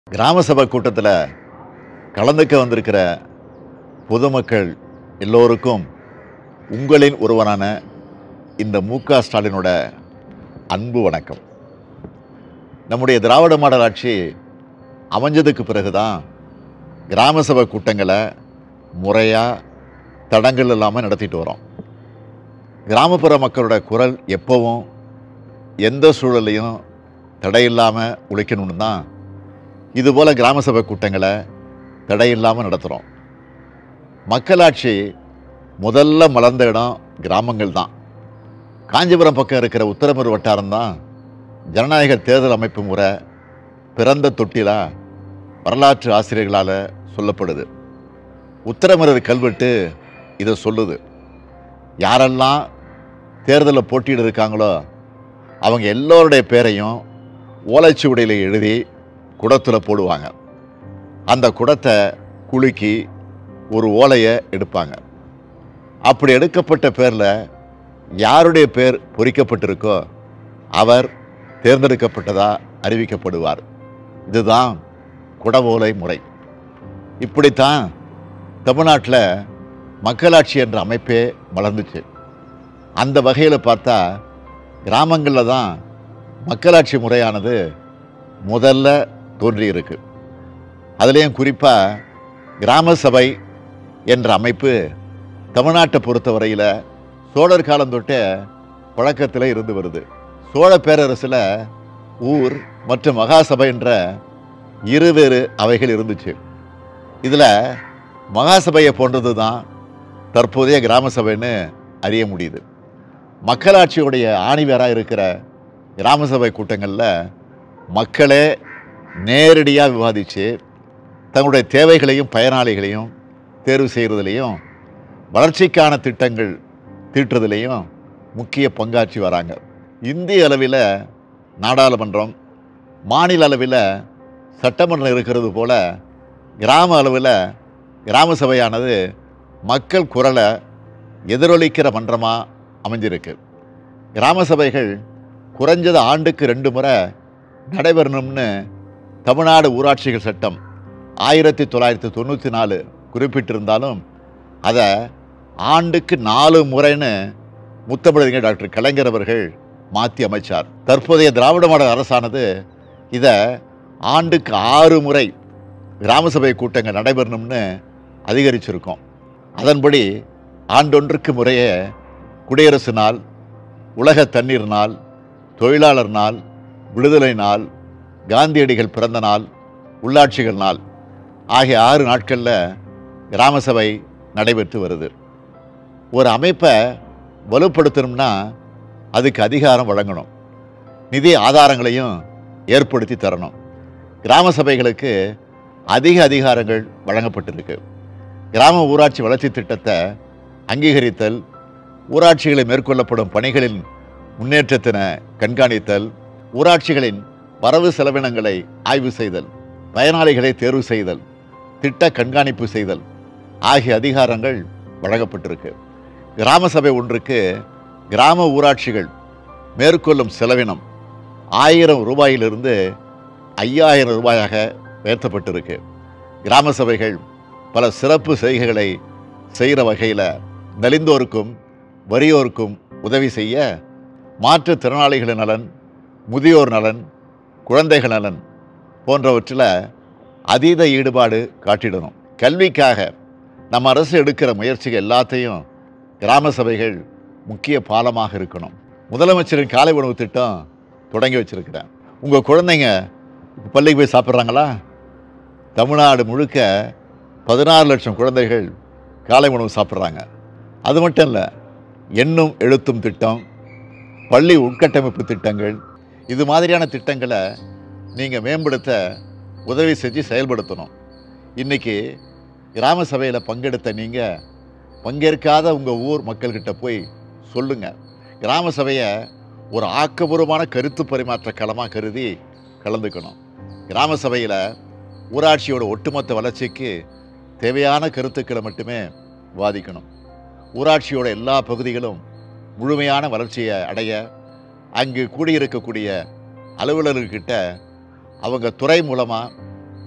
கிராம சபை கூட்டத்தில் கலந்துக்க வந்திருக்கிற பொதுமக்கள் எல்லோருக்கும் உங்களின் ஒருவனான இந்த மு க ஸ்டாலினோட அன்பு வணக்கம் நம்முடைய திராவிட மாடல் ஆட்சி அமைஞ்சதுக்கு பிறகு தான் கிராம சபை கூட்டங்களை முறையாக தடங்கள் இல்லாமல் நடத்திட்டு வரோம் கிராமப்புற மக்களோட குரல் எப்போவும் எந்த சூழலையும் தடையில்லாமல் ஒழிக்கணும்னு தான் இதுபோல் கிராம சபை கூட்டங்களை தடையில்லாமல் நடத்துகிறோம் மக்களாட்சி முதல்ல மலர்ந்த இடம் கிராமங்கள் தான் காஞ்சிபுரம் பக்கம் இருக்கிற உத்தரமூர் வட்டாரம் தான் ஜனநாயக தேர்தல் அமைப்பு முறை பிறந்த தொட்டிலா வரலாற்று ஆசிரியர்களால் சொல்லப்படுது உத்தரமரர் கல்வெட்டு இதை சொல்லுது யாரெல்லாம் தேர்தலில் போட்டியிட இருக்காங்களோ அவங்க எல்லோருடைய பேரையும் ஓலைச்சுவடியில் எழுதி குடத்தில் போடுவாங்க அந்த குடத்தை குலுக்கி ஒரு ஓலையை எடுப்பாங்க அப்படி எடுக்கப்பட்ட பேரில் யாருடைய பேர் பொறிக்கப்பட்டிருக்கோ அவர் தேர்ந்தெடுக்கப்பட்டதா அறிவிக்கப்படுவார் இதுதான் குடவோலை முறை இப்படித்தான் தமிழ்நாட்டில் மக்களாட்சி என்ற அமைப்பே வளர்ந்துச்சு அந்த வகையில் பார்த்தா கிராமங்களில் தான் மக்களாட்சி முறையானது முதல்ல தோன்றியிருக்கு அதுலேயும் குறிப்பாக கிராம சபை என்ற அமைப்பு தமிழ்நாட்டை பொறுத்தவரையில் சோழர் காலம் தொட்டே பழக்கத்தில் இருந்து வருது சோழ பேரரசில் ஊர் மற்றும் மகாசபை என்ற இருவேறு அவைகள் இருந்துச்சு இதில் மகாசபையை போன்றது தான் தற்போதைய கிராம சபைன்னு அறிய முடியுது மக்களாட்சியுடைய ஆணிவேராக இருக்கிற கிராம சபை கூட்டங்களில் மக்களே நேரடியாக விவாதித்து தங்களுடைய தேவைகளையும் பயனாளிகளையும் தேர்வு செய்கிறதுலையும் வளர்ச்சிக்கான திட்டங்கள் தீட்டுறதுலையும் முக்கிய பங்காற்றி வராங்க இந்திய அளவில் நாடாளுமன்றம் மாநில அளவில் சட்டமன்றம் இருக்கிறது போல கிராம அளவில் கிராம சபையானது மக்கள் குரலை எதிரொலிக்கிற மன்றமாக அமைஞ்சிருக்கு கிராம சபைகள் குறைஞ்சது ஆண்டுக்கு ரெண்டு முறை நடைபெறணும்னு தமிழ்நாடு ஊராட்சிகள் சட்டம் ஆயிரத்தி தொள்ளாயிரத்தி தொண்ணூற்றி நாலு குறிப்பிட்டிருந்தாலும் அதை ஆண்டுக்கு நாலு முறைன்னு முத்தமிழறிஞர் டாக்டர் கலைஞர் அவர்கள் மாற்றி அமைச்சார் தற்போதைய திராவிட மாடல் அரசானது இதை ஆண்டுக்கு ஆறு முறை கிராம சபை கூட்டங்கள் நடைபெறணும்னு அதிகரிச்சிருக்கோம் அதன்படி ஆண்டொன்றுக்கு முறையே குடியரசு நாள் உலக தண்ணீர் நாள் தொழிலாளர் நாள் விடுதலை நாள் காந்தியடிகள் பிறந்த நாள் உள்ளாட்சிகள் நாள் ஆகிய ஆறு நாட்களில் கிராம சபை நடைபெற்று வருது ஒரு அமைப்பை வலுப்படுத்தணும்னா அதுக்கு அதிகாரம் வழங்கணும் நிதி ஆதாரங்களையும் ஏற்படுத்தி தரணும் கிராம சபைகளுக்கு அதிக அதிகாரங்கள் வழங்கப்பட்டிருக்கு கிராம ஊராட்சி வளர்ச்சி திட்டத்தை அங்கீகரித்தல் ஊராட்சிகளில் மேற்கொள்ளப்படும் பணிகளின் முன்னேற்றத்தினை கண்காணித்தல் ஊராட்சிகளின் வரவு செலவினங்களை ஆய்வு செய்தல் பயனாளிகளை தேர்வு செய்தல் திட்ட கண்காணிப்பு செய்தல் ஆகிய அதிகாரங்கள் வழங்கப்பட்டிருக்கு கிராம சபை ஒன்றுக்கு கிராம ஊராட்சிகள் மேற்கொள்ளும் செலவினம் ஆயிரம் ரூபாயிலிருந்து ஐயாயிரம் ரூபாயாக உயர்த்தப்பட்டிருக்கு கிராம சபைகள் பல சிறப்பு செய்கைகளை செய்கிற வகையில் நலிந்தோருக்கும் வறியோருக்கும் உதவி செய்ய மாற்றுத்திறனாளிகளின் நலன் முதியோர் நலன் குழந்தைகள் நலன் போன்றவற்றில் அதீத ஈடுபாடு காட்டிடணும் கல்விக்காக நம்ம அரசு எடுக்கிற முயற்சிகள் எல்லாத்தையும் கிராம சபைகள் முக்கிய பாலமாக இருக்கணும் முதலமைச்சரின் காலை உணவு திட்டம் தொடங்கி வச்சிருக்கிறேன் உங்கள் குழந்தைங்க பள்ளிக்கு போய் சாப்பிட்றாங்களா தமிழ்நாடு முழுக்க பதினாறு லட்சம் குழந்தைகள் காலை உணவு சாப்பிட்றாங்க அது மட்டும் இல்லை எண்ணும் எழுத்தும் திட்டம் பள்ளி உட்கட்டமைப்பு திட்டங்கள் இது மாதிரியான திட்டங்களை நீங்கள் மேம்படுத்த உதவி செஞ்சு செயல்படுத்தணும் இன்றைக்கி கிராம சபையில் பங்கெடுத்த நீங்கள் பங்கேற்காத உங்கள் ஊர் மக்கள்கிட்ட போய் சொல்லுங்கள் கிராம சபையை ஒரு ஆக்கபூர்வமான கருத்து பரிமாற்ற களமாக கருதி கலந்துக்கணும் கிராம சபையில் ஊராட்சியோட ஒட்டுமொத்த வளர்ச்சிக்கு தேவையான கருத்துக்களை மட்டுமே வாதிக்கணும் ஊராட்சியோட எல்லா பகுதிகளும் முழுமையான வளர்ச்சியை அடைய அங்கு கூடியிருக்கக்கூடிய அலுவலர்கிட்ட அவங்க துறை மூலமாக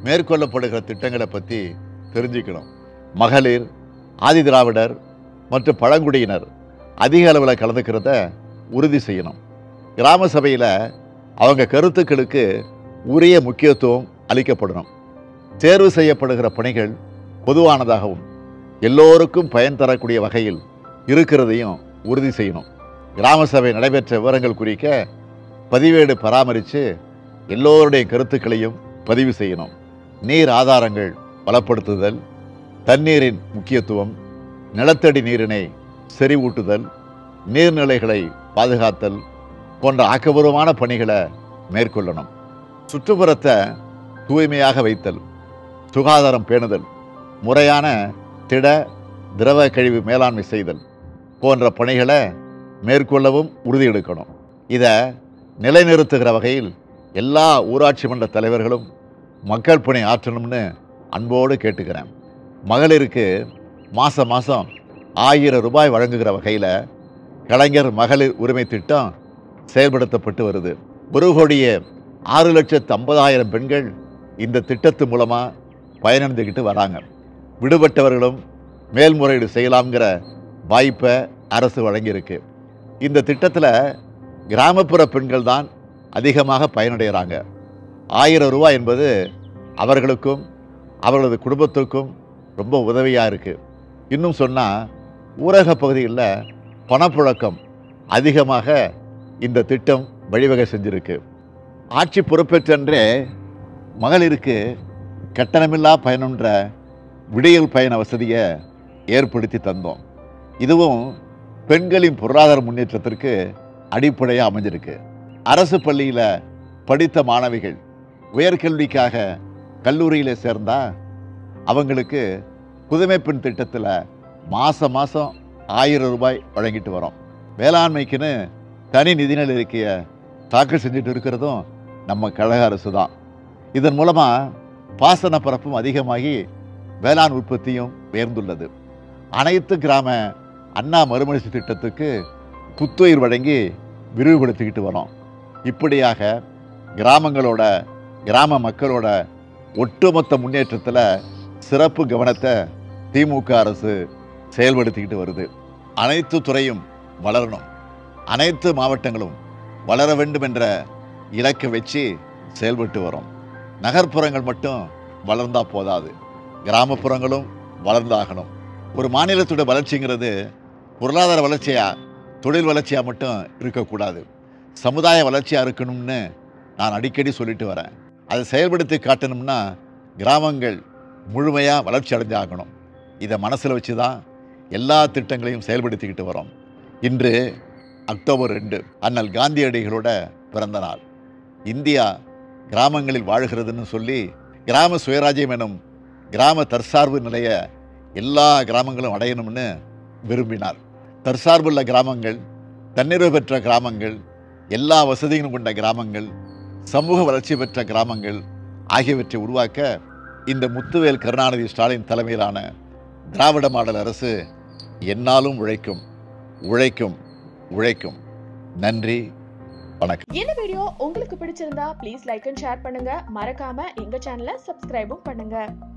மேற்கொள்ளப்படுகிற திட்டங்களை பற்றி தெரிஞ்சுக்கணும் மகளிர் ஆதிதிராவிடர் மற்றும் பழங்குடியினர் அதிக அளவில் கலந்துக்கிறத உறுதி செய்யணும் கிராம சபையில் அவங்க கருத்துக்களுக்கு உரிய முக்கியத்துவம் அளிக்கப்படணும் தேர்வு செய்யப்படுகிற பணிகள் பொதுவானதாகவும் எல்லோருக்கும் பயன் தரக்கூடிய வகையில் இருக்கிறதையும் உறுதி செய்யணும் கிராம சபை நடைபெற்ற விவரங்கள் குறிக்க பதிவேடு பராமரித்து எல்லோருடைய கருத்துக்களையும் பதிவு செய்யணும் நீர் ஆதாரங்கள் பலப்படுத்துதல் தண்ணீரின் முக்கியத்துவம் நிலத்தடி நீரினை செறிவூட்டுதல் நீர்நிலைகளை பாதுகாத்தல் போன்ற ஆக்கபூர்வமான பணிகளை மேற்கொள்ளணும் சுற்றுப்புறத்தை தூய்மையாக வைத்தல் சுகாதாரம் பேணுதல் முறையான திட திரவ கழிவு மேலாண்மை செய்தல் போன்ற பணிகளை மேற்கொள்ளவும் உறுதி எடுக்கணும் இதை நிலைநிறுத்துகிற வகையில் எல்லா ஊராட்சி மன்ற தலைவர்களும் மக்கள் பணி ஆற்றணும்னு அன்போடு கேட்டுக்கிறேன் மகளிருக்கு மாதம் மாதம் ஆயிரம் ரூபாய் வழங்குகிற வகையில் கலைஞர் மகளிர் உரிமை திட்டம் செயல்படுத்தப்பட்டு வருது ஒரு கோடியே ஆறு லட்சத்து ஐம்பதாயிரம் பெண்கள் இந்த திட்டத்து மூலமாக பயனடைந்துக்கிட்டு வராங்க விடுபட்டவர்களும் மேல்முறையீடு செய்யலாம்ங்கிற வாய்ப்பை அரசு வழங்கியிருக்கு இந்த திட்டத்தில் கிராமப்புற பெண்கள் தான் அதிகமாக பயனடைகிறாங்க ஆயிரம் ரூபாய் என்பது அவர்களுக்கும் அவர்களது குடும்பத்திற்கும் ரொம்ப உதவியாக இருக்குது இன்னும் சொன்னால் ஊரக பகுதிகளில் பணப்புழக்கம் அதிகமாக இந்த திட்டம் வழிவகை செஞ்சிருக்கு ஆட்சி பொறுப்பேற்றன்றே மகளிருக்கு கட்டணமில்லா பயணம்ன்ற விடியல் பயண வசதியை ஏற்படுத்தி தந்தோம் இதுவும் பெண்களின் பொருளாதார முன்னேற்றத்திற்கு அடிப்படையாக அமைஞ்சிருக்கு அரசு பள்ளியில் படித்த மாணவிகள் உயர்கல்விக்காக கல்லூரியில் சேர்ந்தா அவங்களுக்கு புதுமை பெண் திட்டத்தில் மாதம் மாதம் ஆயிரம் ரூபாய் வழங்கிட்டு வரோம் வேளாண்மைக்குன்னு தனி நிதிநிலை அறிக்கையை தாக்கல் செஞ்சுட்டு இருக்கிறதும் நம்ம கழக அரசு தான் இதன் மூலமாக பாசன பரப்பும் அதிகமாகி வேளாண் உற்பத்தியும் உயர்ந்துள்ளது அனைத்து கிராம அண்ணா மறுமலர்ச்சி திட்டத்துக்கு புத்துயிர் வழங்கி விரிவுபடுத்திக்கிட்டு வரோம் இப்படியாக கிராமங்களோட கிராம மக்களோட ஒட்டுமொத்த முன்னேற்றத்தில் சிறப்பு கவனத்தை திமுக அரசு செயல்படுத்திக்கிட்டு வருது அனைத்து துறையும் வளரணும் அனைத்து மாவட்டங்களும் வளர வேண்டும் என்ற இலக்கை வச்சு செயல்பட்டு வரோம் நகர்ப்புறங்கள் மட்டும் வளர்ந்தா போதாது கிராமப்புறங்களும் வளர்ந்தாகணும் ஒரு மாநிலத்தோட வளர்ச்சிங்கிறது பொருளாதார வளர்ச்சியா தொழில் வளர்ச்சியா மட்டும் இருக்கக்கூடாது சமுதாய வளர்ச்சியா இருக்கணும்னு நான் அடிக்கடி சொல்லிட்டு வரேன் அதை செயல்படுத்தி காட்டணும்னா கிராமங்கள் முழுமையாக வளர்ச்சி அடைஞ்சாகணும் இதை மனசில் வச்சு தான் எல்லா திட்டங்களையும் செயல்படுத்திக்கிட்டு வரோம் இன்று அக்டோபர் ரெண்டு அண்ணல் காந்தியடிகளோட பிறந்த நாள் இந்தியா கிராமங்களில் வாழ்கிறதுன்னு சொல்லி கிராம சுயராஜ்யம் எனும் கிராம தற்சார்பு நிலையை எல்லா கிராமங்களும் அடையணும்னு விரும்பினார் தற்சார்புள்ள கிராமங்கள் தன்னிறைவு பெற்ற கிராமங்கள் எல்லா வசதிகளும் கொண்ட கிராமங்கள் சமூக வளர்ச்சி பெற்ற கிராமங்கள் ஆகியவற்றை உருவாக்க இந்த முத்துவேல் கருணாநிதி ஸ்டாலின் தலைமையிலான திராவிட மாடல் அரசு என்னாலும் உழைக்கும் உழைக்கும் உழைக்கும் நன்றி வணக்கம் இந்த வீடியோ உங்களுக்கு பிடிச்சிருந்தா ப்ளீஸ் லைக் அண்ட் ஷேர் பண்ணுங்க மறக்காம எங்க சேனலை சப்ஸ்கிரைபும் பண்ணுங்க